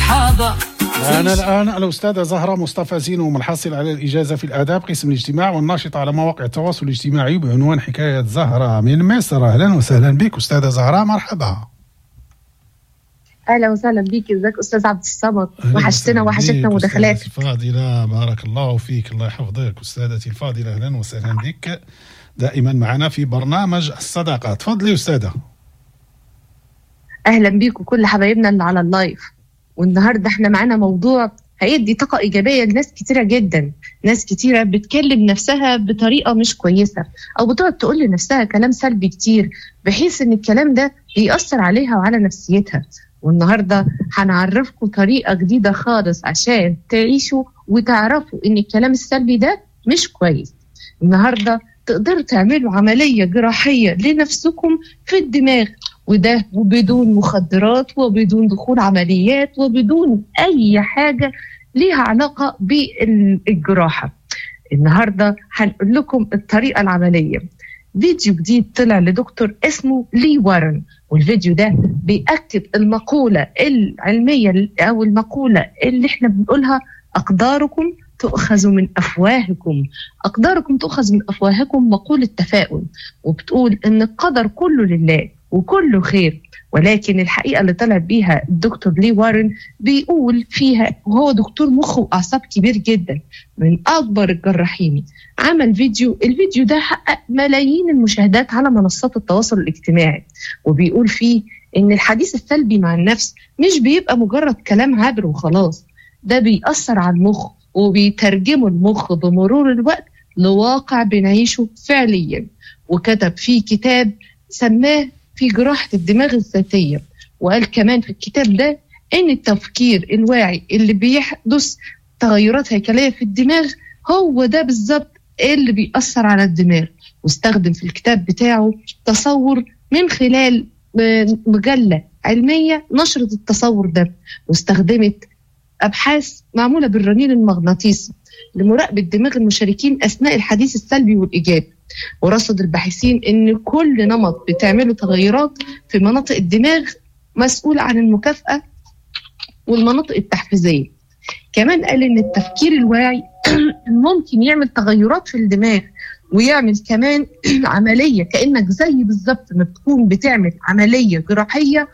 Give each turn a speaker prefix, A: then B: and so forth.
A: حاضر
B: معنا الآن الأستاذة زهرة مصطفى زينو محصل على الإجازة في الآداب قسم الاجتماع والناشطة على مواقع التواصل الاجتماعي بعنوان حكاية زهرة من مصر أهلا وسهلا بك أستاذة زهرة مرحبا
C: اهلا وسهلا بيك ازيك استاذ عبد الصمد
B: أهلاً
C: وحشتنا
B: وسهلاً
C: وحشتنا
B: بك
C: مداخلات
B: أستاذتي الفاضلة بارك الله فيك الله يحفظك أستاذتي الفاضلة أهلا وسهلا بك دائما معنا في برنامج الصداقة تفضلي أستاذة
C: اهلا بيك وكل حبايبنا اللي على اللايف والنهارده احنا معانا موضوع هيدي طاقة إيجابية لناس كتيرة جدا ناس كتيرة بتكلم نفسها بطريقة مش كويسة أو بتقعد تقول لنفسها كلام سلبي كتير بحيث إن الكلام ده بيأثر عليها وعلى نفسيتها والنهاردة هنعرفكم طريقة جديدة خالص عشان تعيشوا وتعرفوا إن الكلام السلبي ده مش كويس النهاردة تقدروا تعملوا عملية جراحية لنفسكم في الدماغ وده وبدون مخدرات وبدون دخول عمليات وبدون أي حاجة ليها علاقة بالجراحة النهاردة هنقول لكم الطريقة العملية فيديو جديد طلع لدكتور اسمه لي وارن والفيديو ده بيأكد المقولة العلمية أو المقولة اللي احنا بنقولها أقداركم تؤخذ من أفواهكم أقداركم تؤخذ من أفواهكم مقولة تفاؤل وبتقول إن القدر كله لله وكله خير ولكن الحقيقة اللي طلع بيها الدكتور لي وارن بيقول فيها وهو دكتور مخ وأعصاب كبير جدا من أكبر الجراحين عمل فيديو الفيديو ده حقق ملايين المشاهدات على منصات التواصل الاجتماعي وبيقول فيه إن الحديث السلبي مع النفس مش بيبقى مجرد كلام عابر وخلاص ده بيأثر على المخ وبيترجمه المخ بمرور الوقت لواقع بنعيشه فعليا وكتب فيه كتاب سماه في جراحة الدماغ الذاتية وقال كمان في الكتاب ده إن التفكير الواعي اللي بيحدث تغيرات هيكلية في الدماغ هو ده بالظبط اللي بيأثر على الدماغ واستخدم في الكتاب بتاعه تصور من خلال مجلة علمية نشرت التصور ده واستخدمت أبحاث معمولة بالرنين المغناطيسي لمراقبة دماغ المشاركين أثناء الحديث السلبي والإيجابي ورصد الباحثين ان كل نمط بتعمله تغيرات في مناطق الدماغ مسؤول عن المكافأة والمناطق التحفيزية كمان قال ان التفكير الواعي ممكن يعمل تغيرات في الدماغ ويعمل كمان عملية كأنك زي بالظبط ما تكون بتعمل عملية جراحية